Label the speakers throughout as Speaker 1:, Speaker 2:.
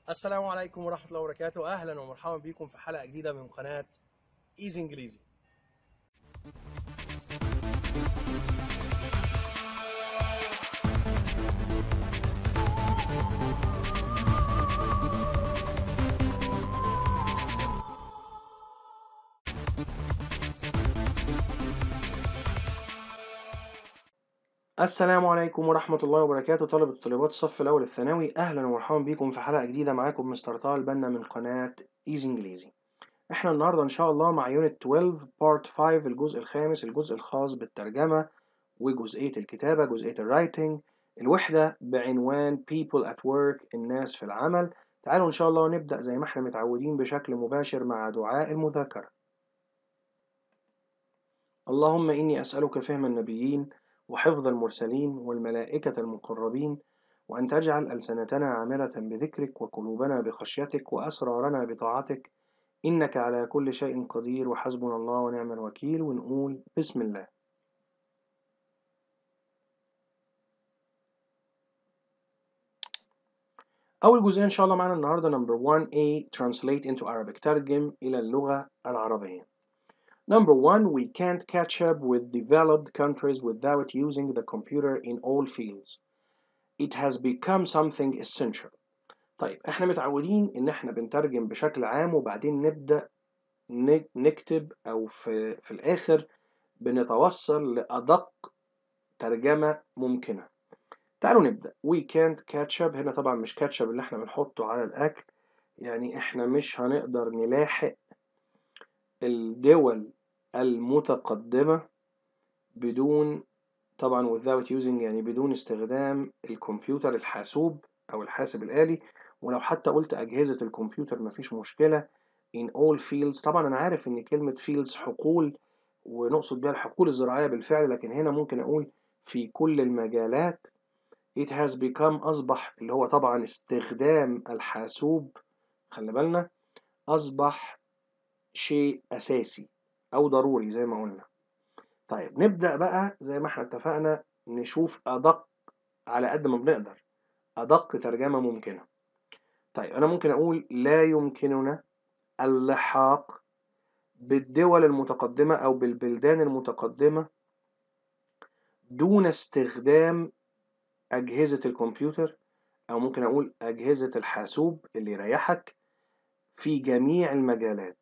Speaker 1: السلام عليكم ورحمة الله وبركاته أهلا ومرحبا بكم في حلقة جديدة من قناة إيزي إنجليزي السلام عليكم ورحمة الله وبركاته طلبة وطالبات الصف الأول الثانوي أهلا ومرحبا بكم في حلقة جديدة معاكم مستر طه البنا من قناة إيزي إنجليزي إحنا النهاردة إن شاء الله مع يونت 12 بارت 5 الجزء الخامس الجزء الخاص بالترجمة وجزئية الكتابة جزئية الرايتنج الوحدة بعنوان people at work الناس في العمل تعالوا إن شاء الله نبدأ زي ما إحنا متعودين بشكل مباشر مع دعاء المذاكرة اللهم إني أسألك فهم النبيين وحفظ المرسلين والملائكة المقربين وأن تجعل ألسنتنا عامرة بذكرك وقلوبنا بخشيتك وأسرارنا بطاعتك إنك على كل شيء قدير وحسبنا الله ونعم الوكيل ونقول بسم الله أول جزئية إن شاء الله معانا النهاردة number 1A translate into Arabic ترجم إلى اللغة العربية Number one, we can't catch up with developed countries without using the computer in all fields. It has become something essential. طيب احنا متعودين ان احنا بنترجم بشكل عام وبعدين نبدأ نكتب او في, في الاخر بنتوصل لأدق ترجمة ممكنة. تعالوا نبدأ. We can't catch up هنا طبعا مش catch up اللي احنا بنحطه على الأكل يعني احنا مش هنقدر نلاحق الدول المتقدمة بدون طبعا without using يعني بدون استخدام الكمبيوتر الحاسوب أو الحاسب الآلي ولو حتى قلت أجهزة الكمبيوتر مفيش مشكلة in all fields طبعا أنا عارف إن كلمة fields حقول ونقصد بها الحقول الزراعية بالفعل لكن هنا ممكن أقول في كل المجالات it has become أصبح اللي هو طبعا استخدام الحاسوب خلي بالنا أصبح شيء أساسي أو ضروري زي ما قلنا طيب نبدأ بقى زي ما احنا اتفقنا نشوف أدق على قد ما بنقدر أدق ترجمة ممكنة طيب أنا ممكن أقول لا يمكننا اللحاق بالدول المتقدمة أو بالبلدان المتقدمة دون استخدام أجهزة الكمبيوتر أو ممكن أقول أجهزة الحاسوب اللي يريحك في جميع المجالات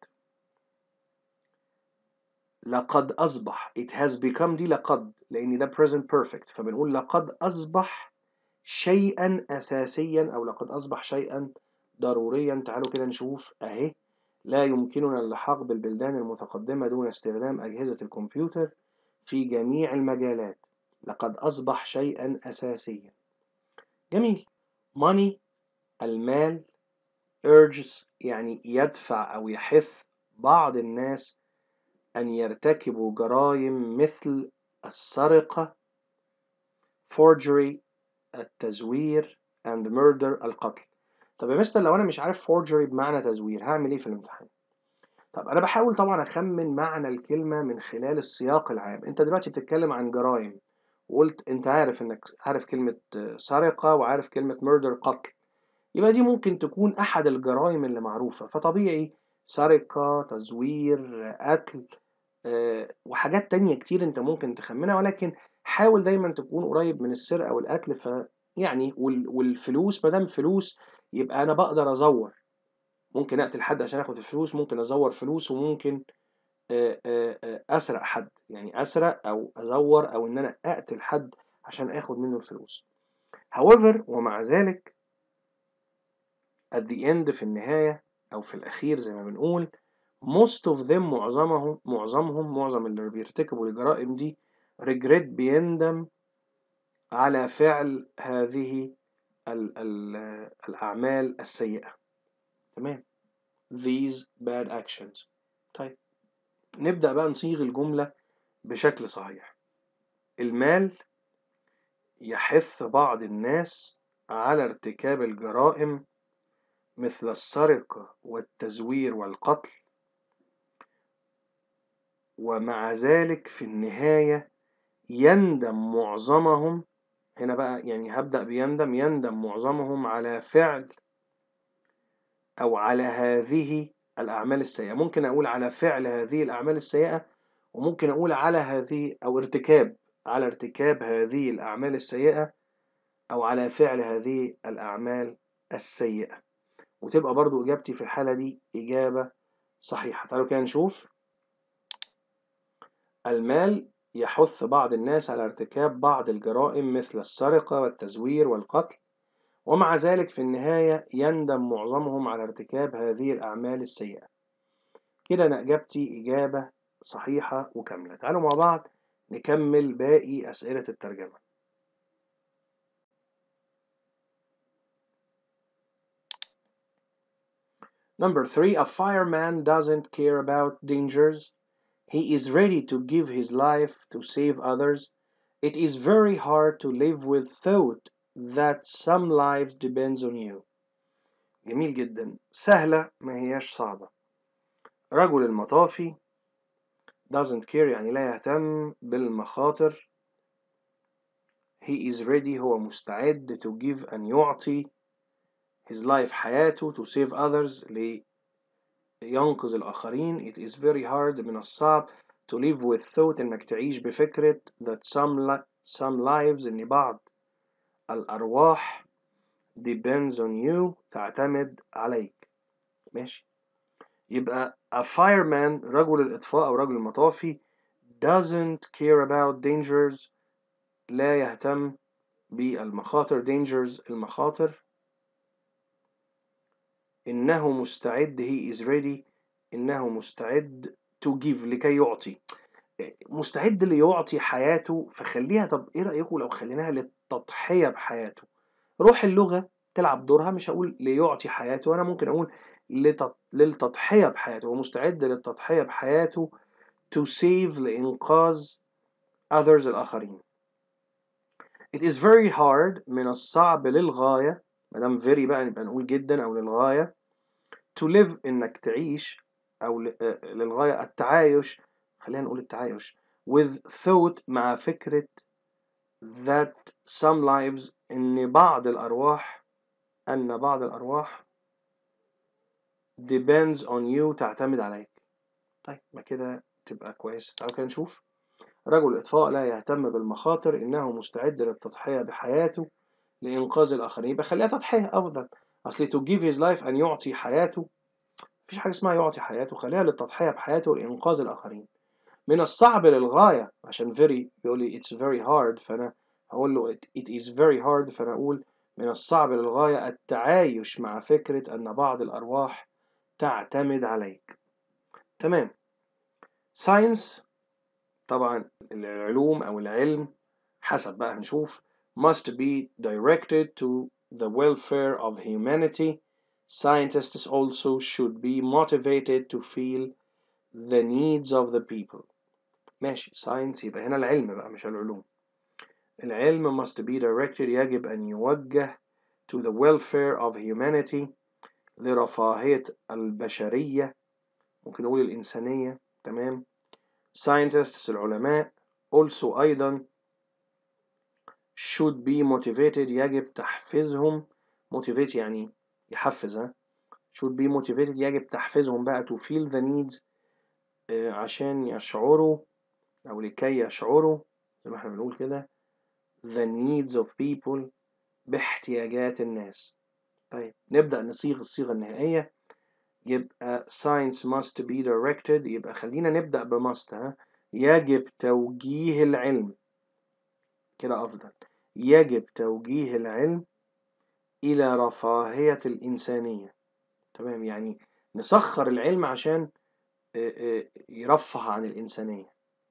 Speaker 1: لقد أصبح it has become دي لقد لأن ده present perfect فبنقول لقد أصبح شيئا أساسيا أو لقد أصبح شيئا ضروريا تعالوا كده نشوف أهي لا يمكننا اللحاق بالبلدان المتقدمة دون استخدام أجهزة الكمبيوتر في جميع المجالات لقد أصبح شيئا أساسيا جميل money المال urges يعني يدفع أو يحث بعض الناس أن يرتكبوا جرائم مثل السرقة forgery التزوير and murder القتل طب يا مستر لو أنا مش عارف forgery بمعنى تزوير هعمل إيه في الامتحان؟ طب أنا بحاول طبعا أخمن معنى الكلمة من خلال السياق العام أنت دلوقتي بتتكلم عن جرائم وقلت أنت عارف إنك عارف كلمة سرقة وعارف كلمة murder قتل يبقى دي ممكن تكون أحد الجرائم اللي معروفة فطبيعي سرقة تزوير قتل أه وحاجات تانية كتير انت ممكن تخمنها ولكن حاول دايما تكون قريب من السرقة والقتل ف يعني والفلوس مادام فلوس يبقى انا بقدر ازور ممكن اقتل حد عشان اخد الفلوس ممكن ازور فلوس وممكن أه أه اسرق حد يعني اسرق او ازور او ان انا اقتل حد عشان اخد منه الفلوس however ومع ذلك at the end في النهاية او في الاخير زي ما بنقول most of them معظمهم معظمهم معظم اللي بيرتكبوا الجرائم دي regret بيندم على فعل هذه ال ال الأعمال السيئة تمام these bad actions طيب نبدأ بقى نصيغ الجملة بشكل صحيح المال يحث بعض الناس على ارتكاب الجرائم مثل السرقة والتزوير والقتل ومع ذلك في النهاية يندم معظمهم هنا بقى يعني هبدأ بيندم يندم معظمهم على فعل أو على هذه الأعمال السيئة ممكن أقول على فعل هذه الأعمال السيئة وممكن أقول على هذه أو ارتكاب على ارتكاب هذه الأعمال السيئة أو على فعل هذه الأعمال السيئة وتبقى برضو إجابتي في الحالة دي إجابة صحيحة تعالوا كده نشوف المال يحث بعض الناس على ارتكاب بعض الجرائم مثل السرقة والتزوير والقتل ومع ذلك في النهاية يندم معظمهم على ارتكاب هذه الأعمال السيئة كده أنا إجابتي إجابة صحيحة وكاملة تعالوا مع بعض نكمل باقي أسئلة الترجمة Number three, a fireman doesn't care about dangers. He is ready to give his life to save others. It is very hard to live with thought that some life depends on you. جميل جدا سهلة ما هياش صعبة رجل المطافي doesn't care يعني لا يهتم بالمخاطر he is ready هو مستعد to give أن يعطي his life حياته to save others لينقذ الآخرين it is very hard من الصعب to live with thought إنك تعيش بفكرة that some, li some lives إن بعض الأرواح depends on you تعتمد عليك ماشي يبقى a fireman رجل الإطفاء أو رجل المطافي doesn't care about dangers لا يهتم بالمخاطر dangers المخاطر إنه مستعد he is ready إنه مستعد to give لكي يعطي مستعد ليعطي حياته فخليها طب إيه رأيكم لو خليناها للتضحية بحياته روح اللغة تلعب دورها مش هقول ليعطي حياته أنا ممكن أقول للتضحية بحياته هو مستعد للتضحية بحياته to save لإنقاذ others الآخرين It is very hard من الصعب للغاية مادام very بقى نبقى نقول جدا أو للغاية to live إنك تعيش أو للغاية التعايش خلينا نقول التعايش with thought مع فكرة that some lives إن بعض الأرواح أن بعض الأرواح depends on you تعتمد عليك طيب ما كده تبقى كويس تعالوا كده نشوف رجل إطفاء لا يهتم بالمخاطر إنه مستعد للتضحية بحياته لإنقاذ الآخرين يبقى خليها تضحية أفضل أصل to give his life أن يعطي حياته مفيش حاجة اسمها يعطي حياته خليها للتضحية بحياته لإنقاذ الآخرين من الصعب للغاية عشان very بيقول لي it's very hard فأنا هقول له it is very hard فأنا أقول من الصعب للغاية التعايش مع فكرة أن بعض الأرواح تعتمد عليك تمام science طبعا العلوم أو العلم حسب بقى هنشوف must be directed to the welfare of humanity scientists also should be motivated to feel the needs of the people ماشي science يبقى هنا العلم بقى مش العلوم العلم must be directed يجب أن يوجه to the welfare of humanity لرفاهية البشرية ممكن نقول الإنسانية تمام scientists العلماء also أيضا should be motivated يجب تحفيزهم motivate يعني يحفز ها should be motivated يجب تحفيزهم بقى to feel the needs آه عشان يشعروا أو لكي يشعروا زي ما احنا بنقول كده the needs of people باحتياجات الناس طيب نبدأ نصيغ الصيغة النهائية يبقى science must be directed يبقى خلينا نبدأ ب must ها يجب توجيه العلم كده أفضل يجب توجيه العلم إلى رفاهية الإنسانية تمام يعني نسخر العلم عشان يرفه عن الإنسانية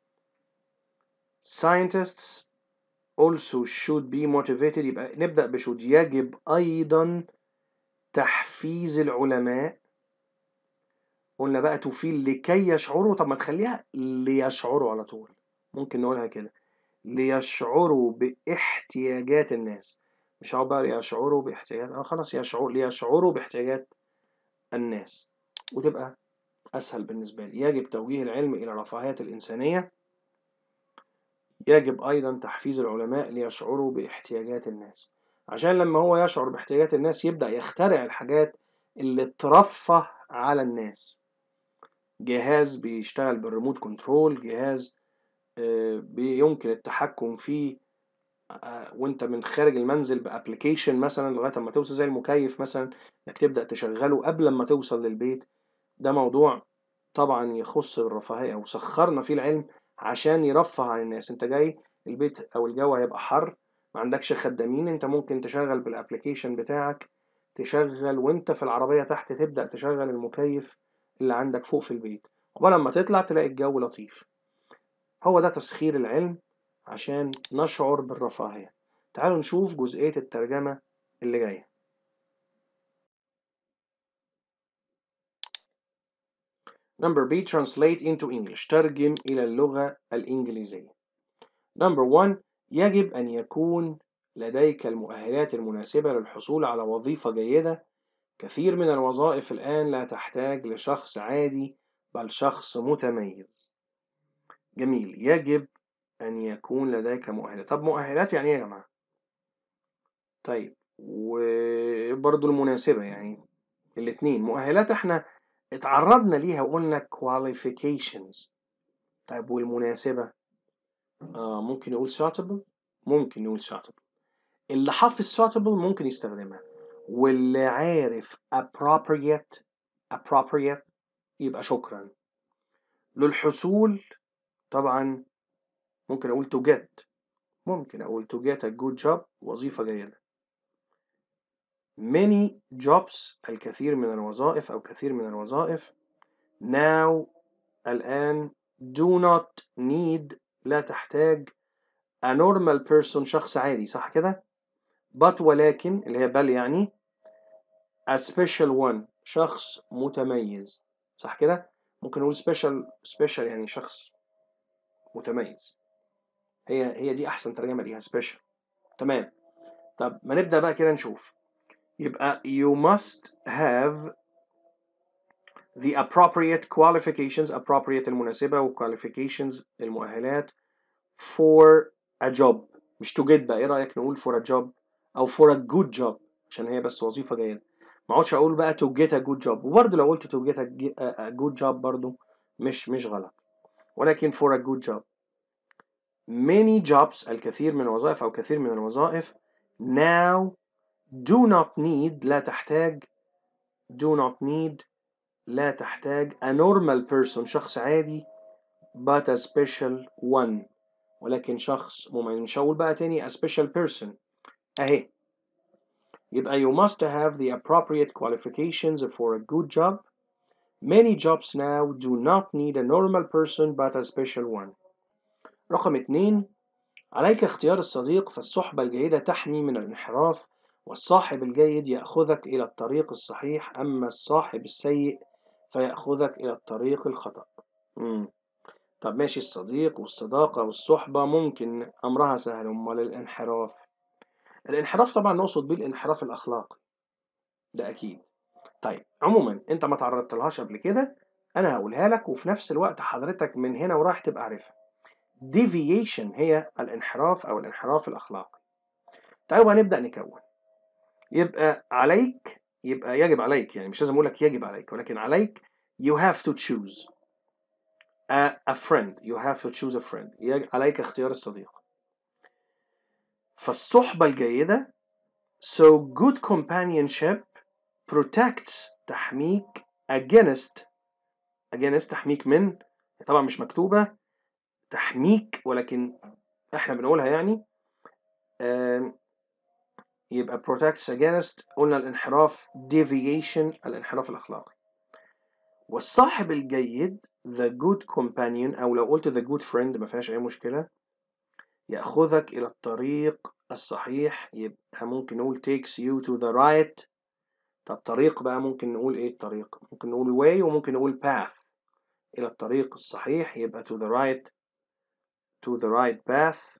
Speaker 1: scientists also should be motivated يبقى نبدأ بشود يجب أيضا تحفيز العلماء قلنا بقى تفيل لكي يشعروا طب ما تخليها ليشعروا على طول ممكن نقولها كده ليشعروا باحتياجات الناس مش هقعد بقى ليشعروا باحتياجات اه خلاص يشعروا ليشعروا باحتياجات الناس وتبقى أسهل بالنسبة لي يجب توجيه العلم إلى رفاهية الإنسانية يجب أيضا تحفيز العلماء ليشعروا باحتياجات الناس عشان لما هو يشعر باحتياجات الناس يبدأ يخترع الحاجات اللي ترفه على الناس جهاز بيشتغل بالريموت كنترول جهاز آه، يمكن التحكم فيه آه، وانت من خارج المنزل بابلكيشن مثلا لغايه اما توصل زي المكيف مثلا انك تبدا تشغله قبل ما توصل للبيت ده موضوع طبعا يخص الرفاهيه وسخرنا فيه العلم عشان يرفه عن الناس انت جاي البيت او الجو هيبقى حر ما عندكش خدامين انت ممكن تشغل بالابلكيشن بتاعك تشغل وانت في العربيه تحت تبدا تشغل المكيف اللي عندك فوق في البيت ولما تطلع تلاقي الجو لطيف هو ده تسخير العلم عشان نشعر بالرفاهية تعالوا نشوف جزئية الترجمة اللي جاية Number B translate into English ترجم إلى اللغة الإنجليزية Number 1 يجب أن يكون لديك المؤهلات المناسبة للحصول على وظيفة جيدة كثير من الوظائف الآن لا تحتاج لشخص عادي بل شخص متميز جميل يجب أن يكون لديك مؤهلات طب مؤهلات يعني إيه يا جماعة؟ طيب وبرضه المناسبة يعني الاتنين مؤهلات احنا اتعرضنا ليها وقلنا qualifications طيب والمناسبة آه ممكن نقول suitable ممكن نقول suitable اللي حافظ suitable ممكن يستخدمها واللي عارف appropriate appropriate يبقى شكرا للحصول طبعا ممكن أقول to get ممكن أقول to get a good job وظيفة جيدة many jobs الكثير من الوظائف أو كثير من الوظائف now الآن do not need لا تحتاج a normal person شخص عادي صح كده but ولكن اللي هي بل يعني a special one شخص متميز صح كده ممكن نقول special special يعني شخص متميز هي هي دي احسن ترجمه ليها سبيشال تمام طب ما نبدا بقى كده نشوف يبقى you must have the appropriate qualifications appropriate المناسبة و qualifications المؤهلات for a job مش to get بقى ايه رأيك نقول for a job أو for a good job عشان هي بس وظيفة جيدة ما اقعدش أقول بقى to get a good job وبرضه لو قلت to get a, a good job برضه مش مش غلط ولكن for a good job many jobs الكثير من الوظائف أو كثير من الوظائف now do not need لا تحتاج do not need لا تحتاج a normal person شخص عادي but a special one ولكن شخص مميز مش هقول بقى تاني a special person أهي يبقى you must have the appropriate qualifications for a good job many jobs now do not need a normal person but a special one رقم اتنين عليك اختيار الصديق فالصحبة الجيدة تحمي من الانحراف والصاحب الجيد يأخذك إلى الطريق الصحيح أما الصاحب السيء فيأخذك إلى الطريق الخطأ مم. طب ماشي الصديق والصداقة والصحبة ممكن أمرها سهل أمال الانحراف الانحراف طبعا نقصد بيه الانحراف الأخلاقي ده أكيد طيب عموما أنت ما تعرضتلهاش قبل كده أنا هقولها لك وفي نفس الوقت حضرتك من هنا ورايح تبقى عارفها deviation هي الانحراف أو الانحراف الأخلاقي تعالوا بقى نبدأ نكون يبقى عليك يبقى يجب عليك يعني مش لازم أقول لك يجب عليك ولكن عليك you have to choose a, a friend you have to choose a friend يجب عليك اختيار الصديق فالصحبة الجيدة so good companionship protects تحميك against against تحميك من طبعا مش مكتوبة تحميك ولكن احنا بنقولها يعني يبقى protects against قلنا الانحراف deviation الانحراف الأخلاقي والصاحب الجيد the good companion أو لو قلت the good friend ما فيهاش أي مشكلة يأخذك إلى الطريق الصحيح يبقى ممكن نقول takes you to the right طب طريق بقى ممكن نقول إيه الطريق ممكن نقول way وممكن نقول path إلى الطريق الصحيح يبقى to the right to the right path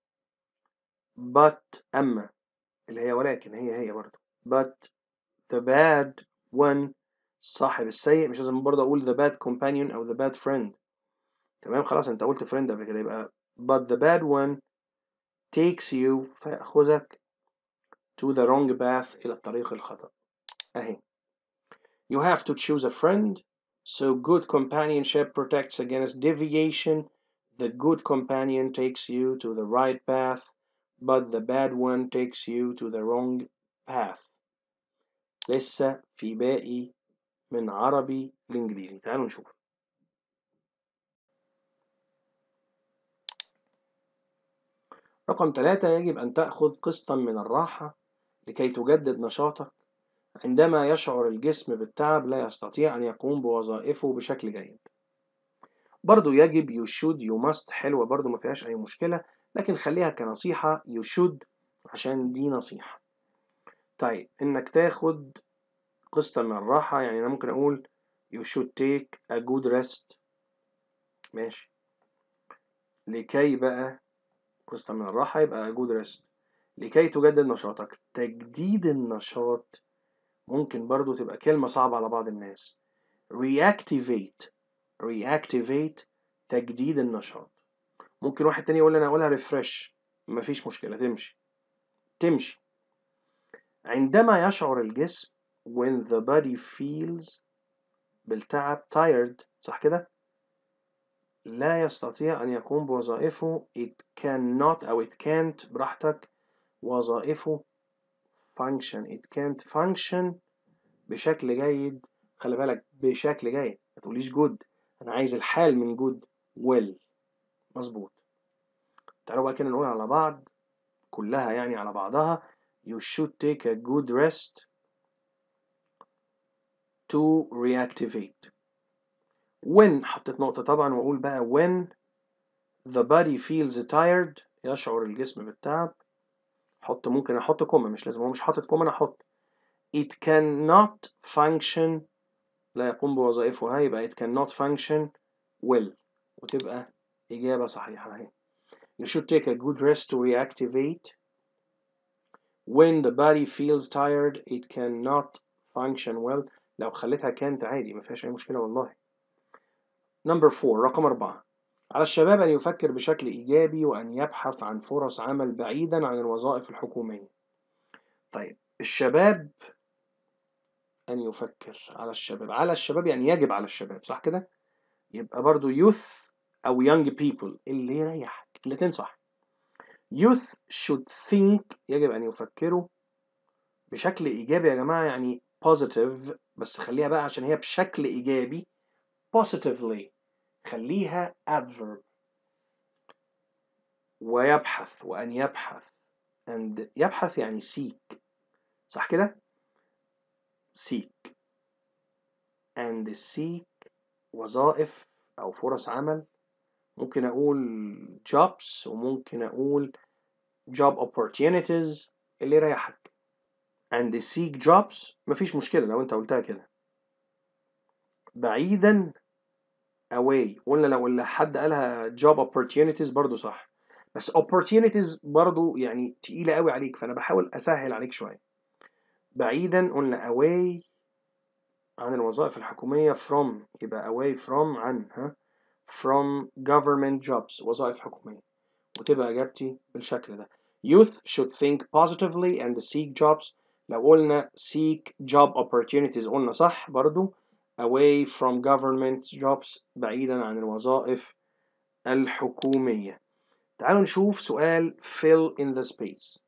Speaker 1: but أما اللي هي ولكن هي هي برضه but the bad one صاحب السيء مش لازم برضه أقول the bad companion أو the bad friend تمام خلاص أنت قلت friend قبل كده يبقى but the bad one takes you فيأخذك to the wrong path إلى الطريق الخطأ أهي you have to choose a friend so good companionship protects against deviation the good companion takes you to the right path but the bad one takes you to the wrong path لسه في باقي من عربي لإنجليزي تعالوا نشوف رقم ثلاثة يجب أن تأخذ قسطا من الراحة لكي تجدد نشاطك عندما يشعر الجسم بالتعب لا يستطيع أن يقوم بوظائفه بشكل جيد برضو يجب you should you must حلوة برضو ما فيهاش أي مشكلة لكن خليها كنصيحة you should عشان دي نصيحة طيب إنك تاخد قسطا من الراحة يعني أنا ممكن أقول you should take a good rest ماشي لكي بقى قسطا من الراحة يبقى a good rest لكي تجدد نشاطك تجديد النشاط ممكن برضو تبقى كلمة صعبة على بعض الناس reactivate reactivate تجديد النشاط ممكن واحد تاني يقول لي انا اقولها refresh مفيش مشكلة تمشي تمشي عندما يشعر الجسم when the body feels بالتعب tired صح كده لا يستطيع أن يقوم بوظائفه it cannot أو it can't براحتك وظائفه function it can't function بشكل جيد خلي بالك بشكل جيد ما تقوليش good أنا عايز الحال من good well مظبوط تعالوا بقى كده نقول على بعض كلها يعني على بعضها you should take a good rest to reactivate when حطيت نقطة طبعا وأقول بقى when the body feels tired يشعر الجسم بالتعب حط ممكن أحط كوما مش لازم هو مش حاطط كوما أنا أحط it cannot function لا يقوم بوظائفها يبقى it cannot function well وتبقى إجابة صحيحة أهي you should take a good rest to reactivate when the body feels tired it cannot function well لو خليتها كانت عادي ما فيهاش أي مشكلة والله نمبر 4 رقم 4 على الشباب أن يفكر بشكل إيجابي وأن يبحث عن فرص عمل بعيدا عن الوظائف الحكومية طيب الشباب أن يفكر على الشباب على الشباب يعني يجب على الشباب صح كده يبقى برضو youth أو young people اللي يريحك الاتنين صح youth should think يجب أن يفكروا بشكل إيجابي يا جماعة يعني positive بس خليها بقى عشان هي بشكل إيجابي positively خليها adverb ويبحث وأن يبحث and يبحث يعني seek صح كده seek and seek وظائف أو فرص عمل ممكن أقول jobs وممكن أقول job opportunities اللي يريحك and seek jobs مفيش مشكلة لو أنت قلتها كده بعيدا away قلنا لو اللي حد قالها job opportunities برضو صح بس opportunities برضو يعني تقيلة قوي عليك فأنا بحاول أسهل عليك شوية بعيدا قلنا away عن الوظائف الحكومية from يبقى away from عن ها from government jobs وظائف حكومية وتبقى إجابتي بالشكل ده youth should think positively and seek jobs لو قلنا seek job opportunities قلنا صح برضو away from government jobs بعيدا عن الوظائف الحكومية تعالوا نشوف سؤال fill in the space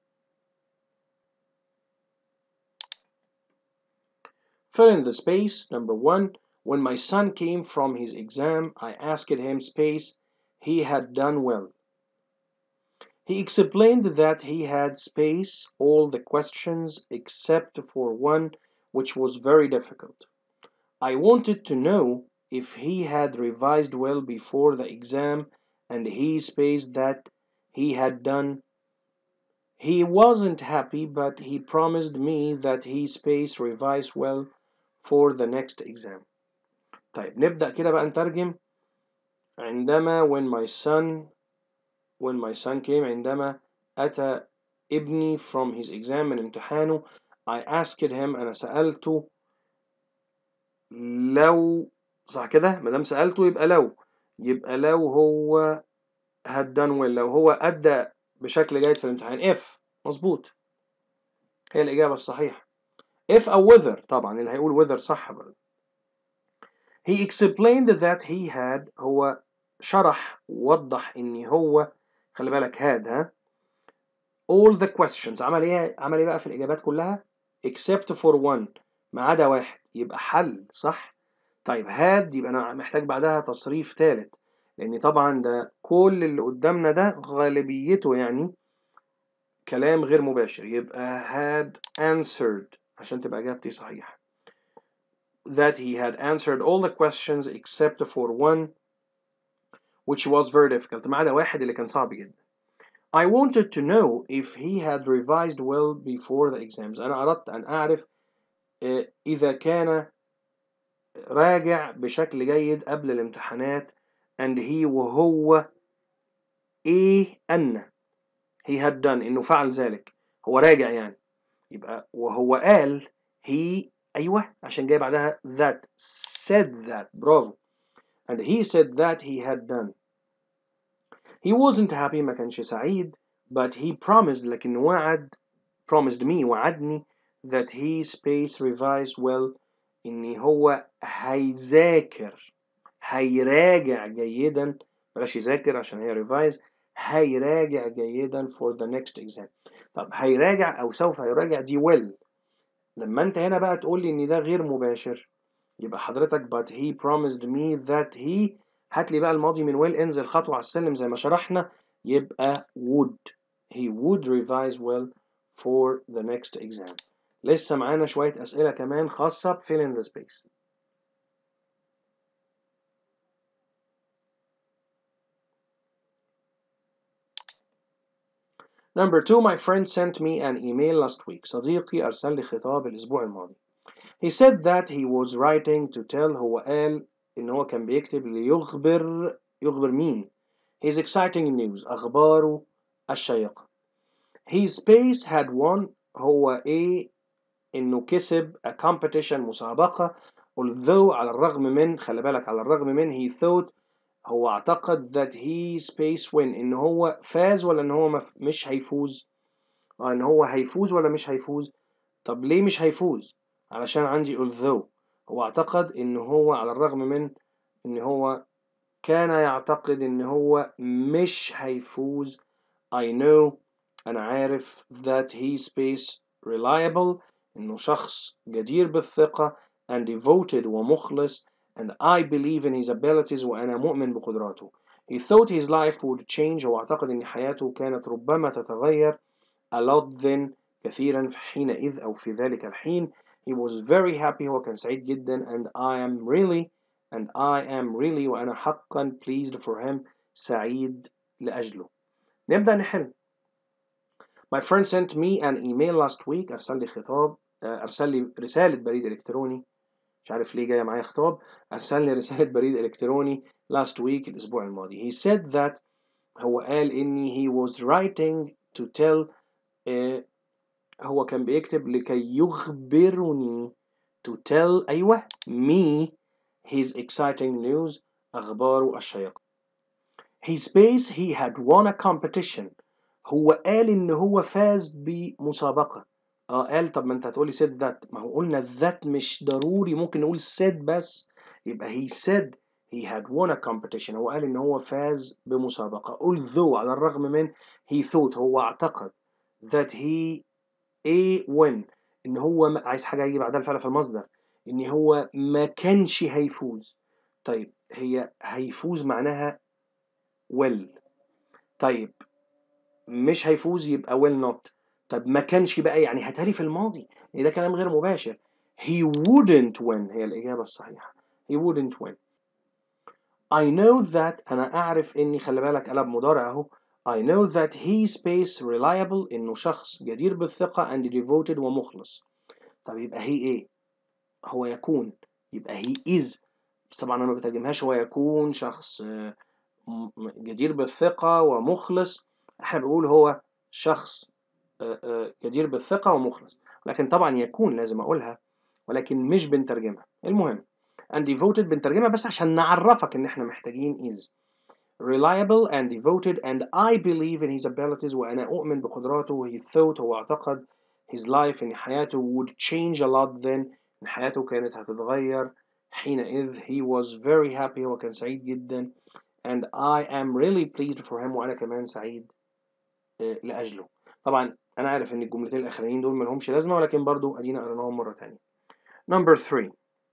Speaker 1: fill in the space number one when my son came from his exam I asked him space he had done well he explained that he had space all the questions except for one which was very difficult I wanted to know if he had revised well before the exam and he spaced that he had done. He wasn't happy, but he promised me that he spaced revise well for the next exam. طيب نبدأ كده بقى نترجم عندما when my son when my son came عندما أتى ابني from his exam من امتحانه I asked him أنا سألته لو صح كده ما دام سألته يبقى لو يبقى لو هو had done well لو هو أدى بشكل جيد في الامتحان if مظبوط هي الإجابة الصحيحة if أو whether طبعا اللي هيقول whether صح برضه he explained that he had هو شرح وضح ان هو خلي بالك had ها all the questions عمل ايه عمل ايه بقى في الاجابات كلها except for one ما عدا واحد يبقى حل صح طيب had يبقى انا محتاج بعدها تصريف ثالث لان طبعا ده كل اللي قدامنا ده غالبيته يعني كلام غير مباشر يبقى had answered عشان تبقى اجابتي صحيحه that he had answered all the questions except for one which was very difficult ما عدا واحد اللي كان صعب جدا I wanted to know if he had revised well before the exams أنا أردت أن أعرف إذا كان راجع بشكل جيد قبل الامتحانات and he وهو إيه أن he had done إنه فعل ذلك هو راجع يعني يبقى وهو قال he أيوه عشان جاي بعدها that said that برافو and he said that he had done he wasn't happy ما كانش سعيد but he promised لكن وعد promised me وعدني that he space revise well إن هو هيذاكر هيراجع جيدا بلاش يذاكر عشان هي revise هيراجع جيدا for the next exam طب هيراجع أو سوف هيراجع دي well لما أنت هنا بقى تقول لي إن ده غير مباشر يبقى حضرتك but he promised me that he هات لي بقى الماضي من will انزل خطوة على السلم زي ما شرحنا يبقى would he would revise well for the next exam لسه معانا شوية أسئلة كمان خاصة ب fill in the space Number two, my friend sent me an email last week. صديقي أرسل لي خطاب الأسبوع الماضي. He said that he was writing to tell هو قال إن هو كان بيكتب ليخبر يخبر مين؟ His exciting news أخباره الشيقة. His space had won هو إيه إنه كسب a competition مسابقة although على الرغم من خلي بالك على الرغم من he thought هو اعتقد that he space win إن هو فاز ولا إن هو مف... مش هيفوز؟ آه إن هو هيفوز ولا مش هيفوز؟ طب ليه مش هيفوز؟ علشان عندي although هو اعتقد إن هو على الرغم من إن هو كان يعتقد إن هو مش هيفوز I know أنا عارف that he space reliable إنه شخص جدير بالثقة and devoted ومخلص and I believe in his abilities وأنا مؤمن بقدراته. He thought his life would change هو اعتقد إن حياته كانت ربما تتغير a lot then كثيرا في حينئذ أو في ذلك الحين. He was very happy هو كان سعيد جدا and I am really and I am really وأنا حقا pleased for him سعيد لأجله. نبدأ نحل. My friend sent me an email last week أرسل لي خطاب أرسل لي رسالة بريد إلكتروني مش عارف ليه جاية معايا خطاب أرسل لي رسالة بريد إلكتروني last week الأسبوع الماضي he said that هو قال إني he was writing to tell uh, هو كان بيكتب لكي يخبرني to tell أيوه me his exciting news أخباره الشيقة his space he had won a competition هو قال إن هو فاز بمسابقة اه قال طب ما انت هتقولي said that ما هو قلنا that مش ضروري ممكن نقول said بس يبقى he said he had won a competition هو قال ان هو فاز بمسابقة although على الرغم من he thought هو اعتقد that he a win ان هو ما عايز حاجة يجي بعدها الفعل في المصدر ان هو ما كانش هيفوز طيب هي هيفوز معناها well طيب مش هيفوز يبقى will not طب ما كانش بقى يعني هاتها في الماضي يعني ده كلام غير مباشر he wouldn't win هي الإجابة الصحيحة he wouldn't win I know that أنا أعرف إني خلي بالك قلب مضارع أهو I know that he space reliable إنه شخص جدير بالثقة and devoted ومخلص طب يبقى هي إيه؟ هو يكون يبقى he is طبعا أنا ما بترجمهاش هو يكون شخص جدير بالثقة ومخلص احنا بنقول هو شخص جدير بالثقة ومخلص لكن طبعا يكون لازم أقولها ولكن مش بنترجمها المهم and devoted بنترجمها بس عشان نعرفك إن إحنا محتاجين is reliable and devoted and I believe in his abilities وأنا أؤمن بقدراته he thought هو اعتقد his life إن حياته would change a lot then إن حياته كانت هتتغير حينئذ he was very happy هو كان سعيد جدا and I am really pleased for him وأنا كمان سعيد آه، لأجله طبعا أنا عارف إن الجملتين الأخرانيين دول ملهمش لازمة ولكن برضو أدينا قريناهم مرة تانية number three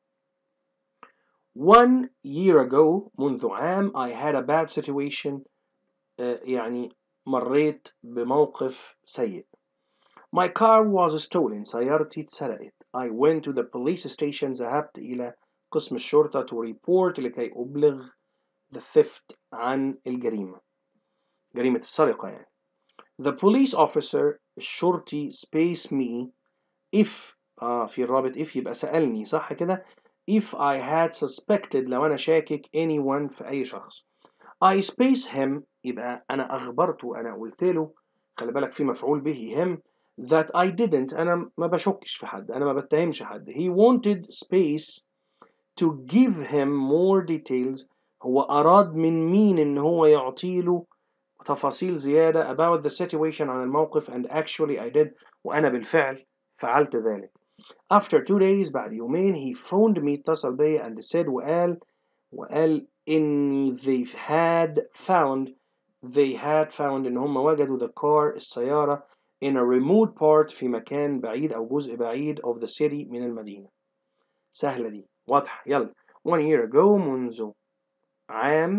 Speaker 1: one year ago منذ عام I had a bad situation آه، يعني مريت بموقف سيء My car was stolen سيارتي اتسرقت I went to the police station ذهبت إلى قسم الشرطة to report لكي أبلغ the theft عن الجريمة جريمة السرقة يعني The police officer الشرطي space me if آه في الرابط if يبقى سألني صح كده if I had suspected لو أنا شاكك anyone في أي شخص I space him يبقى أنا أخبرته أنا قلت له خلي بالك في مفعول به him that I didn't أنا ما بشكش في حد أنا ما بتهمش حد he wanted space to give him more details هو أراد من مين إن هو يعطيله تفاصيل زيادة about the situation عن الموقف and actually I did وأنا بالفعل فعلت ذلك after two days بعد يومين he phoned me اتصل بي and said وقال وقال إني they had found they had found إن هم وجدوا the car السيارة in a remote part في مكان بعيد أو جزء بعيد of the city من المدينة سهلة دي واضحة يلا one year ago منذ عام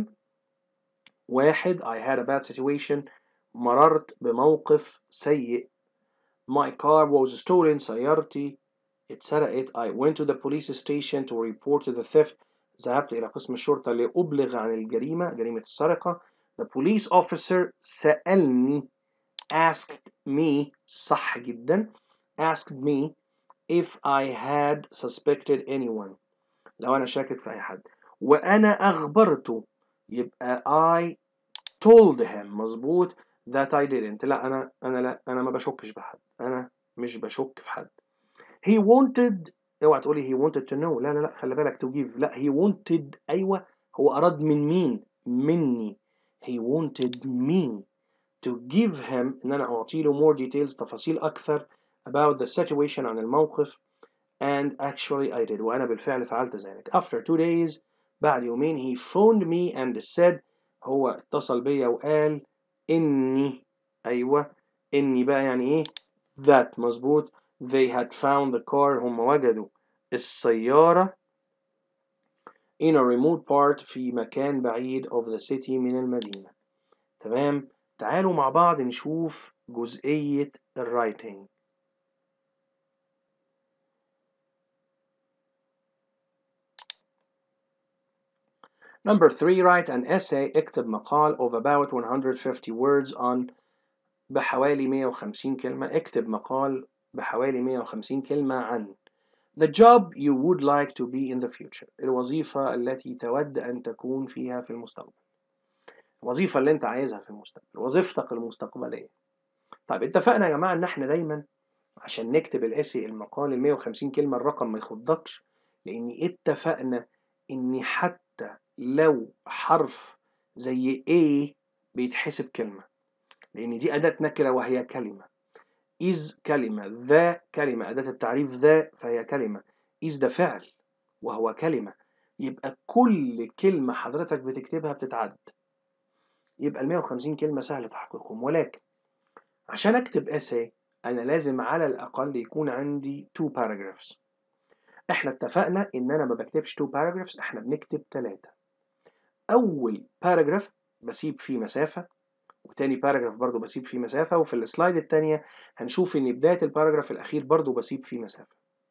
Speaker 1: واحد I had a bad situation مررت بموقف سيء my car was stolen سيارتي اتسرقت I went to the police station to report the theft ذهبت إلى قسم الشرطة لأبلغ عن الجريمة جريمة السرقة the police officer سألني asked me صح جدا asked me if I had suspected anyone لو أنا شاكك في أي حد وأنا أخبرته يبقى I told him مظبوط that I didn't لا أنا أنا لا أنا ما بشكش بحد أنا مش بشك في حد he wanted اوعى تقولي he wanted to know لا لا لا خلي بالك to give لا he wanted أيوة هو أراد من مين مني he wanted me to give him إن أنا أعطي له more details تفاصيل أكثر about the situation عن الموقف and actually I did وأنا بالفعل فعلت ذلك after two days بعد يومين he phoned me and said هو اتصل بيا وقال إني أيوة إني بقى يعني إيه that مظبوط they had found the car هم وجدوا السيارة in a remote part في مكان بعيد of the city من المدينة تمام تعالوا مع بعض نشوف جزئية الرايتنج Number three, write an essay اكتب مقال of about 150 words on بحوالي 150 كلمة اكتب مقال بحوالي 150 كلمة عن The job you would like to be in the future الوظيفة التي تود أن تكون فيها في المستقبل الوظيفة اللي أنت عايزها في المستقبل وظيفتك المستقبلية طيب اتفقنا يا جماعة إن إحنا دايما عشان نكتب الاسي المقال ال 150 كلمة الرقم ما يخضكش لأن اتفقنا إن حتى لو حرف زي A بيتحسب كلمة لأن دي أداة نكرة وهي كلمة is كلمة ذا كلمة أداة التعريف ذا فهي كلمة is ده فعل وهو كلمة يبقى كل كلمة حضرتك بتكتبها بتتعد يبقى ال 150 كلمة سهل تحقيقهم ولكن عشان أكتب essay أنا لازم على الأقل يكون عندي two paragraphs إحنا اتفقنا إن أنا ما بكتبش two paragraphs إحنا بنكتب ثلاثة أول paragraph بسيب فيه مسافة وتاني باراجراف برضو بسيب فيه مسافة وفي السلايد التانية هنشوف إن بداية الباراجراف الأخير برضو بسيب فيه مسافة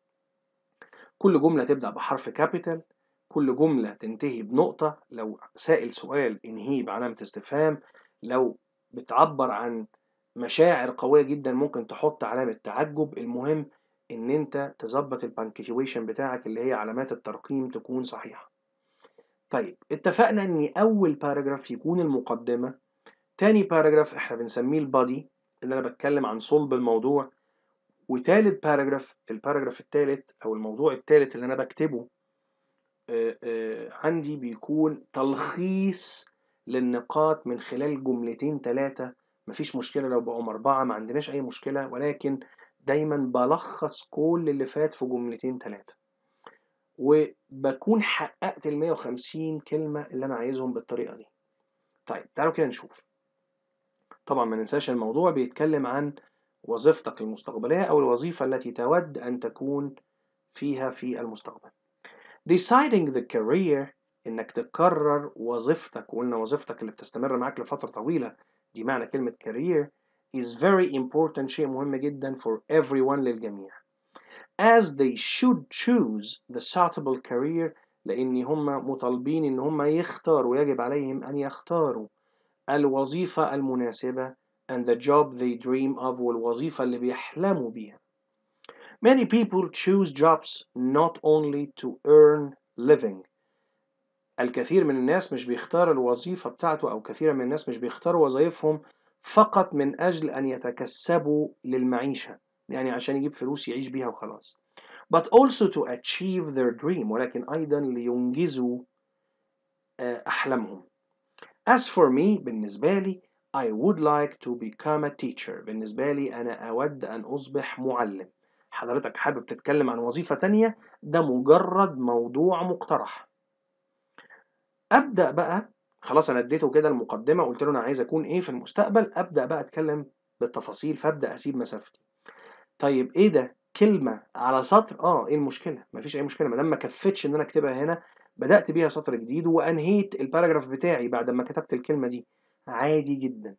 Speaker 1: كل جملة تبدأ بحرف كابيتال كل جملة تنتهي بنقطة لو سائل سؤال انهيه بعلامة استفهام لو بتعبر عن مشاعر قوية جدا ممكن تحط علامة تعجب المهم إن أنت تظبط البانكتويشن بتاعك اللي هي علامات الترقيم تكون صحيحة طيب اتفقنا إن أول باراجراف يكون المقدمة تاني باراجراف احنا بنسميه البادي اللي انا بتكلم عن صلب الموضوع وتالت باراجراف الباراجراف التالت او الموضوع التالت اللي انا بكتبه آآ آآ عندي بيكون تلخيص للنقاط من خلال جملتين ثلاثة مفيش مشكلة لو بقوا أربعة ما عندناش أي مشكلة ولكن دايما بلخص كل اللي فات في جملتين ثلاثة وبكون حققت ال 150 كلمة اللي أنا عايزهم بالطريقة دي طيب تعالوا كده نشوف طبعا ما ننساش الموضوع بيتكلم عن وظيفتك المستقبلية أو الوظيفة التي تود أن تكون فيها في المستقبل deciding the career إنك تقرر وظيفتك وقلنا وظيفتك اللي بتستمر معاك لفترة طويلة دي معنى كلمة career is very important شيء مهم جدا for everyone للجميع as they should choose the suitable career لأن هم مطالبين إن هم يختاروا يجب عليهم أن يختاروا الوظيفة المناسبة and the job they dream of والوظيفة اللي بيحلموا بيها Many people choose jobs not only to earn living الكثير من الناس مش بيختار الوظيفة بتاعته أو كثير من الناس مش بيختاروا وظائفهم فقط من أجل أن يتكسبوا للمعيشة يعني عشان يجيب فلوس يعيش بيها وخلاص but also to achieve their dream ولكن أيضا لينجزوا أحلامهم as for me بالنسبة لي I would like to become a teacher بالنسبة لي أنا أود أن أصبح معلم حضرتك حابب تتكلم عن وظيفة تانية ده مجرد موضوع مقترح أبدأ بقى خلاص أنا اديته كده المقدمة قلت له أنا عايز أكون إيه في المستقبل أبدأ بقى أتكلم بالتفاصيل فأبدأ أسيب مسافتي طيب إيه ده كلمة على سطر آه إيه المشكلة مفيش أي مشكلة ما دام ما كفتش إن أنا أكتبها هنا بدأت بيها سطر جديد وأنهيت الباراجراف بتاعي بعد ما كتبت الكلمة دي عادي جدا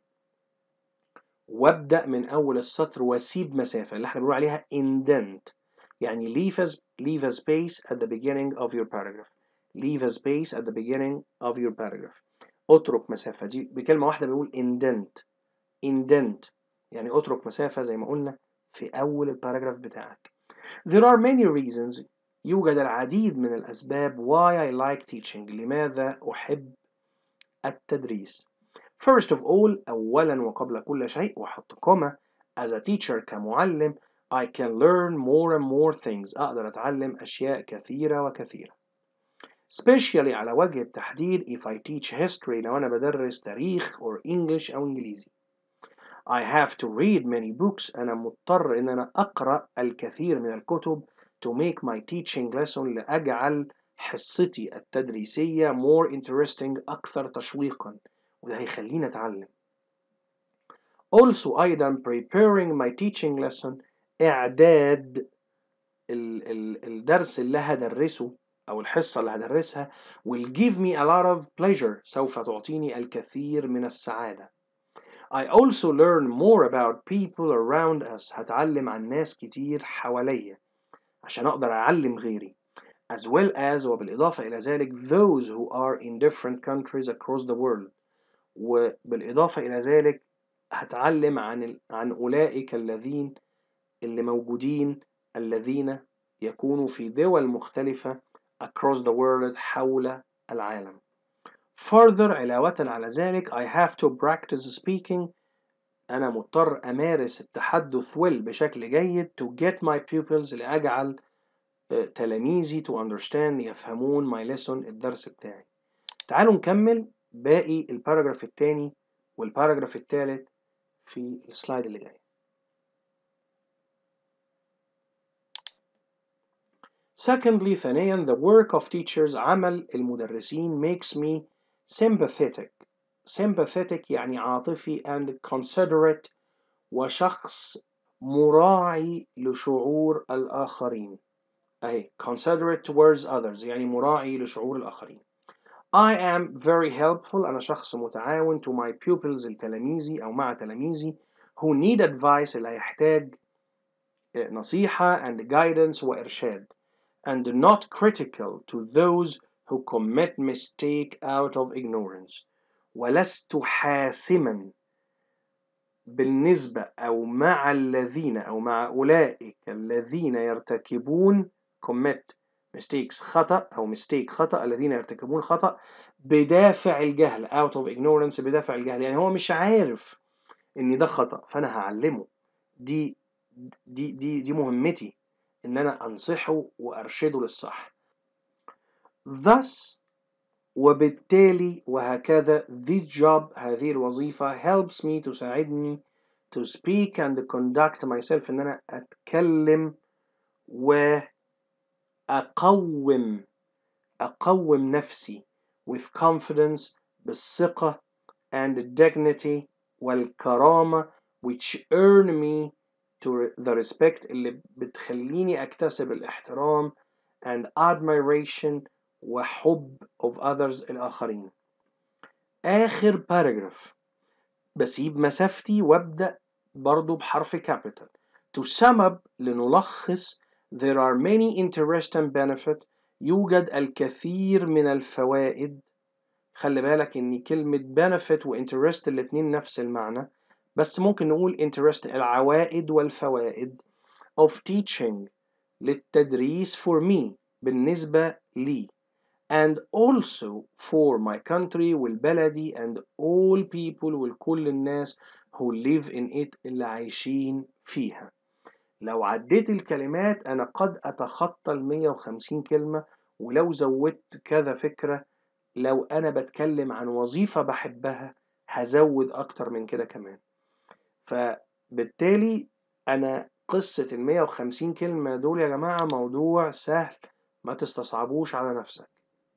Speaker 1: وابدأ من أول السطر وأسيب مسافة اللي احنا بنقول عليها indent يعني leave a, leave a space at the beginning of your paragraph leave a space at the beginning of your paragraph اترك مسافة دي بكلمة واحدة بنقول indent indent يعني اترك مسافة زي ما قلنا في أول الباراجراف بتاعك There are many reasons يوجد العديد من الأسباب why I like teaching لماذا أحب التدريس First of all أولا وقبل كل شيء وأحط كوما as a teacher كمعلم I can learn more and more things أقدر أتعلم أشياء كثيرة وكثيرة especially على وجه التحديد if I teach history لو أنا بدرس تاريخ or English أو إنجليزي I have to read many books أنا مضطر إن أنا أقرأ الكثير من الكتب to make my teaching lesson لأجعل حصتي التدريسية more interesting أكثر تشويقا وده هيخليني أتعلم also أيضا preparing my teaching lesson إعداد ال ال الدرس اللي هدرسه أو الحصة اللي هدرسها will give me a lot of pleasure سوف تعطيني الكثير من السعادة I also learn more about people around us هتعلم عن ناس كتير حواليا عشان أقدر أعلم غيري as well as وبالإضافة إلى ذلك those who are in different countries across the world وبالإضافة إلى ذلك هتعلم عن عن أولئك الذين اللي موجودين الذين يكونوا في دول مختلفة across the world حول العالم. Further علاوة على ذلك I have to practice speaking أنا مضطر أمارس التحدث well بشكل جيد to get my pupils لأجعل تلاميذي to understand يفهمون my lesson الدرس بتاعي. تعالوا نكمل باقي الباراجراف الثاني والباراجراف الثالث في السلايد اللي جاي. Secondly ثانيا the work of teachers عمل المدرسين makes me sympathetic sympathetic يعني عاطفي and considerate وشخص مراعي لشعور الآخرين أهي considerate towards others يعني مراعي لشعور الآخرين I am very helpful أنا شخص متعاون to my pupils التلاميذي أو مع تلاميذي who need advice اللي هيحتاج نصيحة and guidance وإرشاد and not critical to those who commit mistake out of ignorance ولست حاسما بالنسبة أو مع الذين أو مع أولئك الذين يرتكبون commit mistakes خطأ أو mistake خطأ الذين يرتكبون خطأ بدافع الجهل out of ignorance بدافع الجهل يعني هو مش عارف إن ده خطأ فأنا هعلمه دي دي دي دي مهمتي إن أنا أنصحه وأرشده للصح thus وبالتالي وهكذا this job هذه الوظيفة helps me تساعدني to speak and conduct myself إن أنا أتكلم وأقوم أقوم نفسي with confidence بالثقة and dignity والكرامة which earn me to the respect اللي بتخليني أكتسب الاحترام and admiration وحب of others الآخرين آخر paragraph بسيب مسافتي وابدأ برضو بحرف capital to sum up لنلخص there are many interest and benefit يوجد الكثير من الفوائد خلي بالك ان كلمة benefit و interest الاتنين نفس المعنى بس ممكن نقول interest العوائد والفوائد of teaching للتدريس for me بالنسبة لي and also for my country والبلدي and all people والكل الناس who live in it اللي عايشين فيها لو عديت الكلمات أنا قد أتخطى ال 150 كلمة ولو زودت كذا فكرة لو أنا بتكلم عن وظيفة بحبها هزود أكتر من كده كمان فبالتالي أنا قصة ال 150 كلمة دول يا جماعة موضوع سهل ما تستصعبوش على نفسك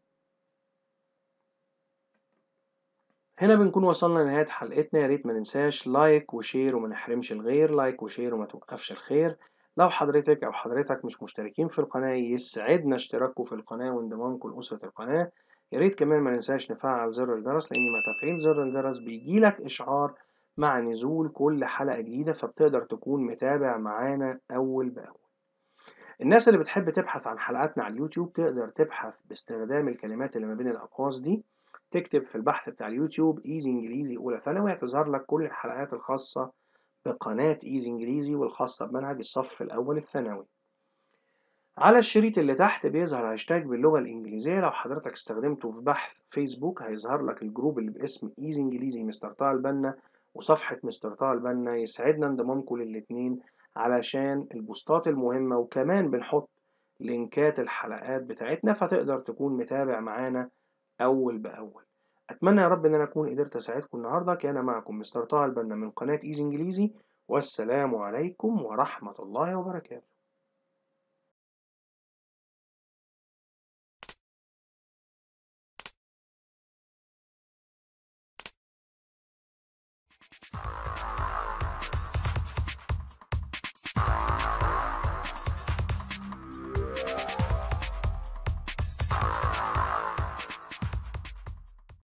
Speaker 1: هنا بنكون وصلنا لنهاية حلقتنا يا ريت ما ننساش لايك وشير وما نحرمش الغير لايك وشير وما توقفش الخير لو حضرتك أو حضرتك مش مشتركين في القناة يسعدنا اشتراككم في القناة وانضمامكم لأسرة القناة يا ريت كمان ما ننساش نفعل زر الجرس لأن مع تفعيل زر الجرس بيجيلك إشعار مع نزول كل حلقة جديدة فبتقدر تكون متابع معانا أول بأول الناس اللي بتحب تبحث عن حلقاتنا على اليوتيوب تقدر تبحث باستخدام الكلمات اللي ما بين الأقواس دي تكتب في البحث بتاع اليوتيوب ايزي انجليزي اولى ثانوي هتظهر لك كل الحلقات الخاصة بقناة ايزي انجليزي والخاصة بمنهج الصف الاول الثانوي على الشريط اللي تحت بيظهر هاشتاج باللغة الإنجليزية لو حضرتك استخدمته في بحث فيسبوك هيظهر لك الجروب اللي باسم ايزي انجليزي مستر طه البنا وصفحة مستر طه البنا يسعدنا انضمامكم للاتنين علشان البوستات المهمة وكمان بنحط لينكات الحلقات بتاعتنا فتقدر تكون متابع معانا أول بأول أتمنى يا رب إن أنا أكون قدرت أساعدكم النهاردة كان معكم مستر طه البنا من قناة إيزي إنجليزي والسلام عليكم ورحمة الله وبركاته